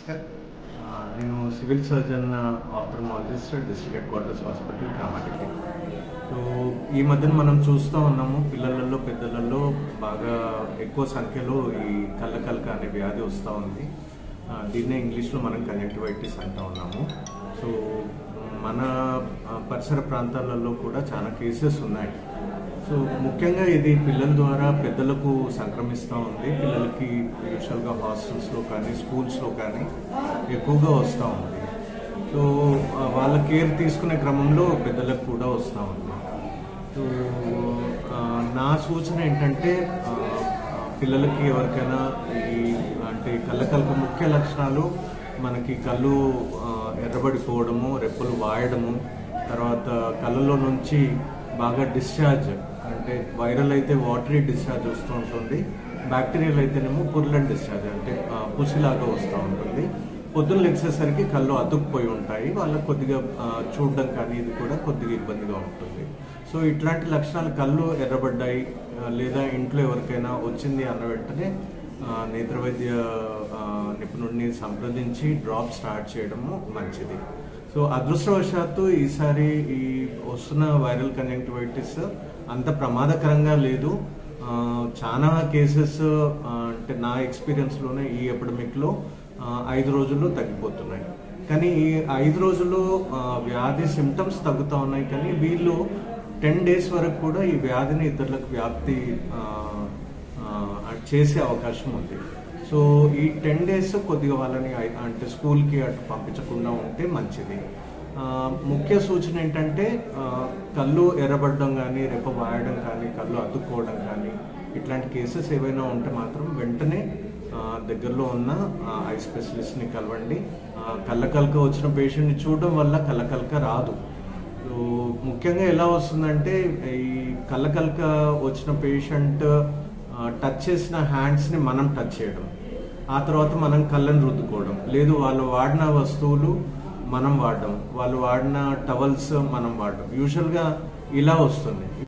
నమస్కారం ఆ, నేను civil surgeon ophthalmologist district headquarters hospital Kamareddy so ఈ మధ్యన మనం చూస్తూ ఉన్నాము పిల్లలలో పెద్దలలో బాగా ఎక్కువ సంఖ్యలో ఈ కళ్ళ కలక అనే వ్యాధి వస్తూ ఉంది ఆ, దీన్నే ఇంగ్లీష్లో మనం కంజక్టివైటిస్ అంటూ ఉన్నాము సో మన ఆ, పరిసర ప్రాంతాలలో కూడా చాలా కేసెస్ ఉన్నాయి సో ముఖ్యంగా ఇది పిల్లల ద్వారా పెద్దలకు సంక్రమిస్తూ ఉంది పిల్లలకి యూజువల్గా హాస్టల్స్లో కానీ స్కూల్స్లో కానీ ఎక్కువగా వస్తూ ఉంది సో ఆ, వాళ్ళ కేర్ తీసుకునే క్రమంలో పెద్దలకు కూడా వస్తూ ఉంది సో ఆ, నా సూచన ఏంటంటే ఆ, ఆ, పిల్లలకి ఎవరికైనా ఈ అంటే కళ్ళకలక ముఖ్య లక్షణాలు మనకి కళ్ళు ఆ, ఎర్రబడిపోవడము రెప్పలు వాయడము తర్వాత కళ్ళలో నుంచి బాగా డిశ్చార్జ్ అంటే వైరల్ అయితే వాటరీ డిశ్చార్జ్ వస్తూ ఉంటుంది బ్యాక్టీరియల్ అయితేనేమో పుర్లెన్ డిశ్చార్జ్ అంటే ఆ, పుసిలాగా వస్తూ ఉంటుంది పొద్దున్న లెక్సేసరికి కళ్ళు అతుక్కుపోయి ఉంటాయి వాళ్ళకి కొద్దిగా ఆ, చూడడం కానీ ఇది కూడా కొద్దిగా ఇబ్బందిగా ఉంటుంది సో ఇట్లాంటి లక్షణాలు కళ్ళు ఎర్రబడ్డాయి ఆ, లేదా ఇంట్లో ఎవరికైనా వచ్చింది అన్న వెంటనే ఆ, నేత్ర వైద్య ఆ, నిపుణుడిని సంప్రదించి డ్రాప్ స్టార్ట్ చేయడము మంచిది సో అదృష్టవశాత్తు ఈసారి ఈ వస్తున్న వైరల్ కంజంక్టివైటిస్ అంత ప్రమాదకరంగా లేదు ఆ, చాలా కేసెస్ ఆ, అంటే నా ఎక్స్పీరియన్స్లోనే ఈ ఎపిడమిక్లో ఐదు రోజుల్లో తగ్గిపోతున్నాయి కానీ ఈ ఐదు రోజుల్లో ఆ, వ్యాధి సిమ్టమ్స్ తగ్గుతూ ఉన్నాయి కానీ వీళ్ళు టెన్ డేస్ వరకు కూడా ఈ వ్యాధిని ఇతరులకు వ్యాప్తి ఆ, ఆ, చేసే అవకాశం ఉంది సో ఈ టెన్ డేస్ కొద్దిగా వాళ్ళని ఐ- అంటే స్కూల్కి అటు పంపించకుండా ఉంటే మంచిది ఆ, ముఖ్య సూచన ఏంటంటే ఆ, కళ్ళు ఎర్రబడడం కానీ రెప్ప వాయడం కానీ కళ్ళు అతుక్కోవడం కానీ ఇట్లాంటి కేసెస్ ఏవైనా ఉంటే మాత్రం వెంటనే ఆ, దగ్గరలో ఉన్న ఆ, ఐ స్పెషలిస్ట్ని కలవండి ఆ, కళ్ళకలక వచ్చిన పేషెంట్ని చూడడం వల్ల కళ్ళకలక రాదు సో ముఖ్యంగా ఎలా వస్తుందంటే ఈ కళ్ళకలక వచ్చిన పేషెంట్ టచ్ చేసిన హ్యాండ్స్ని మనం టచ్ చేయడం ఆ తర్వాత మనం కళ్ళని రుద్దుకోవడం లేదు వాళ్ళు వాడిన వస్తువులు మనం వాడడం వాళ్ళు వాడిన టవల్స్ మనం వాడడం యూజువల్గా ఇలా వస్తుంది